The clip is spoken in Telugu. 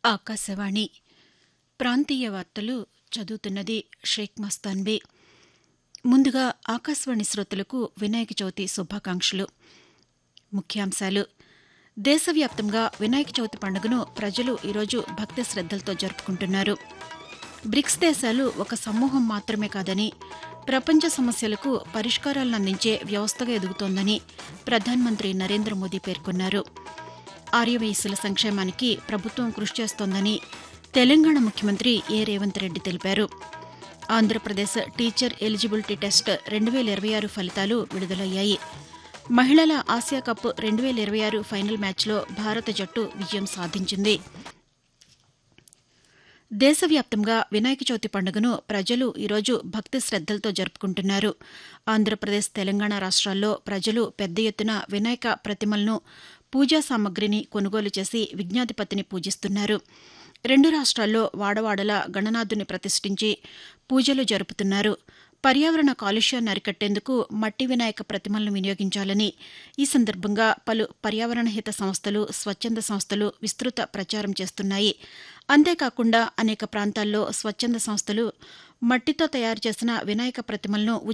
ఆకాశవాణి ప్రాంతీయ వార్తలు చదువుతున్నది షేక్ మస్తాన్బీ ముందుగా ఆకాశవాణి శ్రోతలకు వినాయక చవితి శుభాకాంక్షలు ముఖ్యాంశాలు దేశవ్యాప్తంగా వినాయక చవితి పండుగను ప్రజలు ఈరోజు భక్తి శ్రద్దలతో జరుపుకుంటున్నారు బ్రిక్స్ దేశాలు ఒక సమూహం మాత్రమే కాదని ప్రపంచ సమస్యలకు పరిష్కారాలను అందించే వ్యవస్థగా ఎదుగుతోందని ప్రధానమంత్రి నరేంద్ర మోదీ పేర్కొన్నారు ఆర్యవయస్సుల సంక్షేమానికి ప్రభుత్వం కృషి చేస్తోందని తెలంగాణ ముఖ్యమంత్రి ఏ రేవంత్ రెడ్డి తెలిపారు ఆంధ్రప్రదేశ్ టీచర్ ఎలిజిబిలిటీ టెస్ట్ రెండు వేల ఇరవై ఆరు ఫలితాలు విడుదలయ్యాయి మహిళల ఆసియా కప్ రెండు వేల ఇరవై ఆరు ఫైనల్ మ్యాచ్లో భారత జట్టు విజయం సాధించింది దేశవ్యాప్తంగా వినాయక చవితి పండుగను ప్రజలు ఈరోజు భక్తి శ్రద్దలతో జరుపుకుంటున్నారు ఆంధ్రప్రదేశ్ తెలంగాణ రాష్ట్రాల్లో ప్రజలు పెద్ద ఎత్తున వినాయక ప్రతిమలను పూజా సామగ్రిని కొనుగోలు చేసి విజ్ఞాధిపతిని పూజిస్తున్నారు రెండు రాష్ట్రాల్లో వాడవాడల గణనాథుని ప్రతిష్ఠించి పూజలు జరుపుతున్నారు పర్యావరణ కాలుష్యాన్ని అరికట్టేందుకు మట్టి వినాయక ప్రతిమలను వినియోగించాలని ఈ సందర్భంగా పలు పర్యావరణ హిత సంస్థలు స్వచ్ఛంద సంస్థలు విస్తృత ప్రచారం చేస్తున్నాయి అంతేకాకుండా అనేక ప్రాంతాల్లో స్వచ్ఛంద సంస్థలు మట్టితో తయారు చేసిన వినాయక ప్రతిమలను